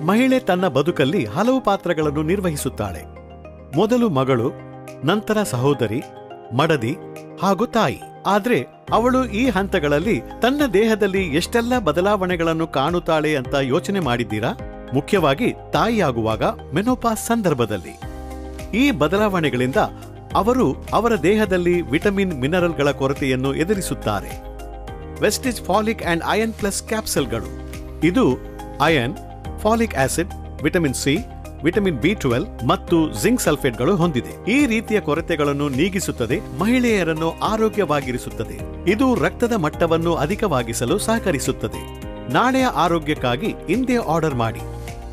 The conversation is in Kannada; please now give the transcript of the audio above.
ಮಹಿಳೆ ತನ್ನ ಬದುಕಲ್ಲಿ ಹಲವು ಪಾತ್ರಗಳನ್ನು ನಿರ್ವಹಿಸುತ್ತಾಳೆ ಮೊದಲು ಮಗಳು ನಂತರ ಸಹೋದರಿ ಮಡದಿ ಹಾಗೂ ತಾಯಿ ಆದ್ರೆ ಅವಳು ಈ ಹಂತಗಳಲ್ಲಿ ತನ್ನ ದೇಹದಲ್ಲಿ ಎಷ್ಟೆಲ್ಲ ಬದಲಾವಣೆಗಳನ್ನು ಕಾಣುತ್ತಾಳೆ ಅಂತ ಯೋಚನೆ ಮಾಡಿದ್ದೀರಾ ಮುಖ್ಯವಾಗಿ ತಾಯಿಯಾಗುವಾಗ ಮೆನೋಪಾಸ್ ಸಂದರ್ಭದಲ್ಲಿ ಈ ಬದಲಾವಣೆಗಳಿಂದ ಅವರು ಅವರ ದೇಹದಲ್ಲಿ ವಿಟಮಿನ್ ಮಿನರಲ್ಗಳ ಕೊರತೆಯನ್ನು ಎದುರಿಸುತ್ತಾರೆ Vestige folic and iron plus ಕ್ಯಾಪ್ಸಲ್ಗಳು ಇದು iron folic acid vitamin C vitamin B twelve ಮತ್ತು ಜಿಂಕ್ ಸಲ್ಫೇಟ್ಗಳು ಹೊಂದಿದೆ ಈ ರೀತಿಯ ಕೊರತೆಗಳನ್ನು ನೀಗಿಸುತ್ತದೆ ಮಹಿಳೆಯರನ್ನು ಆರೋಗ್ಯವಾಗಿರಿಸುತ್ತದೆ ಇದು ರಕ್ತದ ಮಟ್ಟವನ್ನು ಅಧಿಕವಾಗಿಸಲು ಸಹಕರಿಸುತ್ತದೆ ನಾಳೆಯ ಆರೋಗ್ಯಕ್ಕಾಗಿ ಇಂದೇ ಆರ್ಡರ್ ಮಾಡಿ